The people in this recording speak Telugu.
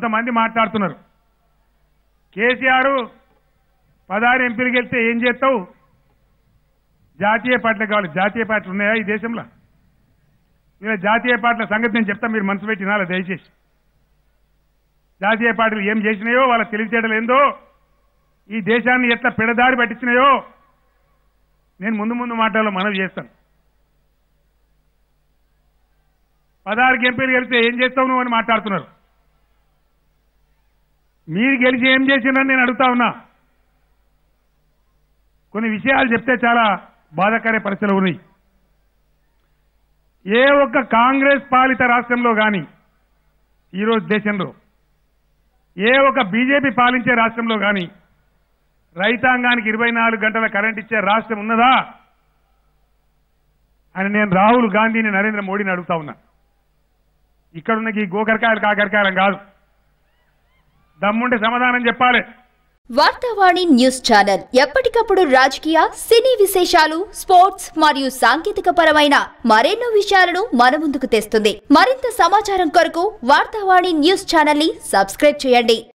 కొంతమంది మాట్లాడుతున్నారు కేసీఆర్ పదహారు ఎంపీలు గెలిస్తే ఏం చేస్తావు జాతీయ పార్టీలు కావాలి జాతీయ పార్టీలు ఉన్నాయా ఈ దేశంలో ఇలా జాతీయ పార్టీల సంగతి నేను చెప్తా మీరు మనసు పెట్టి వినాలి దయచేసి జాతీయ పార్టీలు ఏం చేసినాయో వాళ్ళ తెలివితేటలు ఏందో ఈ దేశాన్ని ఎట్లా పెడదారి పట్టించినాయో నేను ముందు ముందు మాటల్లో మనవి చేస్తాను పదహారుకి ఎంపీలు గెలిస్తే ఏం చేస్తావు నువ్వు అని మాట్లాడుతున్నారు మీరు గెలిచి ఏం చేసిందని నేను అడుగుతా ఉన్నా కొన్ని విషయాలు చెప్తే చాలా బాధాకర పరిస్థితులు ఉన్నాయి ఏ ఒక్క కాంగ్రెస్ పాలిత రాష్ట్రంలో కానీ ఈరోజు దేశంలో ఏ ఒక్క బీజేపీ పాలించే రాష్ట్రంలో కానీ రైతాంగానికి ఇరవై నాలుగు గంటల కరెంట్ ఇచ్చే రాష్ట్రం ఉన్నదా అని నేను రాహుల్ గాంధీని నరేంద్ర మోడీని అడుగుతా ఉన్నా ఇక్కడున్న ఈ గోకరకాయలు కాకరకాయలం కాదు దమ్ముంటే సమాధానం చెప్పాలి వార్తావాణి న్యూస్ ఛానల్ ఎప్పటికప్పుడు రాజకీయ సినీ విశేషాలు స్పోర్ట్స్ మరియు సాంకేతిక పరమైన మరెన్నో విషయాలను మన ముందుకు తెస్తుంది మరింత సమాచారం కొరకు వార్తావాణి న్యూస్ ఛానల్ ని సబ్స్క్రైబ్ చేయండి